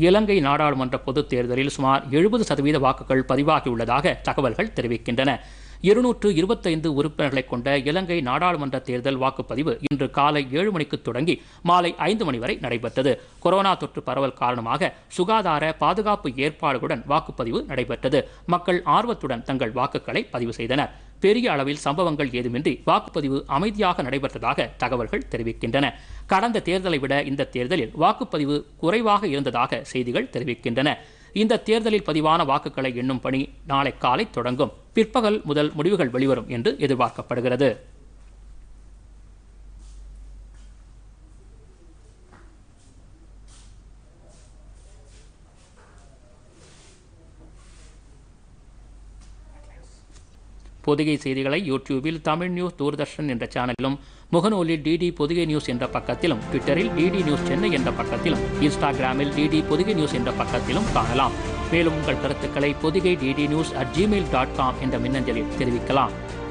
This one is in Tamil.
இலங்கை நாடாளுமன்ற பொதுத் தேர்தலில் சுமார் எழுபது சதவீத வாக்குகள் பதிவாகியுள்ளதாக தகவல்கள் தெரிவிக்கின்றன இருநூற்று இருபத்தைந்து உறுப்பினர்களை கொண்ட இலங்கை நாடாளுமன்ற தேர்தல் வாக்குப்பதிவு இன்று காலை ஏழு மணிக்கு தொடங்கி மாலை ஐந்து மணி வரை நடைபெற்றது கொரோனா தொற்று பரவல் காரணமாக சுகாதார பாதுகாப்பு ஏற்பாடுகளுடன் வாக்குப்பதிவு நடைபெற்றது மக்கள் ஆர்வத்துடன் தங்கள் வாக்குகளை பதிவு செய்தனர் பெரிய அளவில் சம்பவங்கள் ஏதுமின்றி வாக்குப்பதிவு அமைதியாக நடைபெற்றதாக தகவல்கள் தெரிவிக்கின்றன கடந்த தேர்தலை விட இந்த தேர்தலில் வாக்குப்பதிவு குறைவாக இருந்ததாக செய்திகள் தெரிவிக்கின்றன இந்த தேர்தலில் பதிவான வாக்குகளை எண்ணும் பணி நாளை காலை தொடங்கும் பிற்பகல் முதல் முடிவுகள் வெளிவரும் என்று எதிர்பார்க்கப்படுகிறது பொதிகை செய்திகளை யூடியூபில் தமிழ் நியூஸ் தூர்தர்ஷன் என்ற சேனலிலும் முகநூலில் டிடி பொதிகை நியூஸ் என்ற பக்கத்திலும் ட்விட்டரில் டிடி நியூஸ் சென்னை என்ற பக்கத்திலும் இன்ஸ்டாகிராமில் டிடி பொதிகை நியூஸ் என்ற பக்கத்திலும் காணலாம் மேலும் உங்கள் கருத்துக்களை Podhigai DD news at Gmail dot com என்ற மின்னஞ்சலில் தெரிவிக்கலாம்